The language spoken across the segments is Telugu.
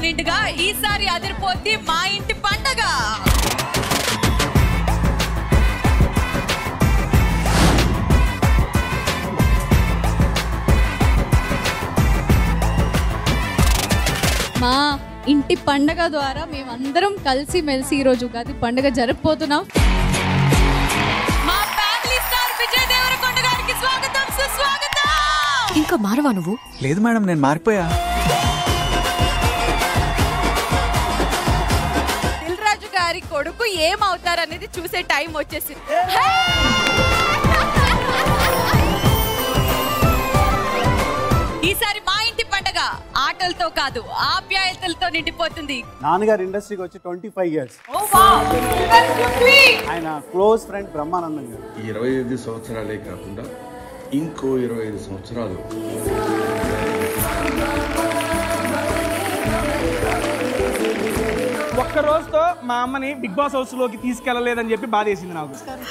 నిండుగా ఈసారి అదిరిపోద్ది మా ఇంటి పండగ మా ఇంటి పండగ ద్వారా మేమందరం కలిసి మెలిసి ఈరోజు ఉగాది పండగ జరుపుపోతున్నాం మా ఫ్యామిలీ స్టార్ విజయ్ దేవరకొండ గారికి స్వాగతం సుస్వాగతం ఇంకా మారవా నువ్వు లేదు మేడం నేను మారిపోయా దిల్ రాజు గారి కొడుకు ఏమవుతారనేది చూసే టైం వచ్చేసింది ఈసారి మా ఇంటి పండగ ఆటలతో కాదు ఆప్యాయతలతో నిండిపోతుంది నాన్నగారు ఇండస్ట్రీకి వచ్చి twenty five years oh wow super quickly. ఆయన క్లోజ్ ఫ్రెండ్ బ్రహ్మానందం గారు ఈ ఇరవై ఐదు సంవత్సరాలే కాకుండా ఇంకో ఇరవై ఐదు సంవత్సరాలు ఒక్క రోజుతో మా అమ్మని బిగ్ బాస్ హౌస్ లోకి తీసుకెళ్లలేదని చెప్పి బాధేసింది నాకు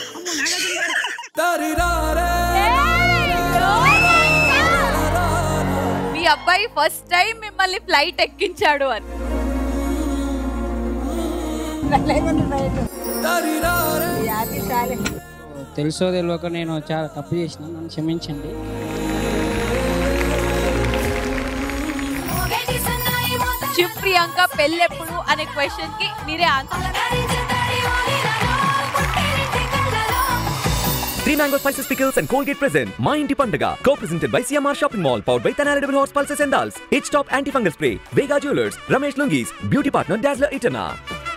మీ అబ్బాయి ఫస్ట్ టైం మిమ్మల్ని ఫ్లైట్ ఎక్కించాడు అని తెలుసో తెలియక నేను చాలా తప్పు చేసిన నన్ను క్షమించండి శివ్ ప్రియాంక పెళ్ళెప్పుడు అనే క్వశ్చన్ కి మీరే answer Three mango spices pickles and Colgate present My Inti Pandaga co-presented by CMR Shopping Mall powered by Tanara Double Horse Pulses and Dolls H-Top Antifungal Spray Vega Jewelers Ramesh Lungis Beauty Partner Dazzler Itana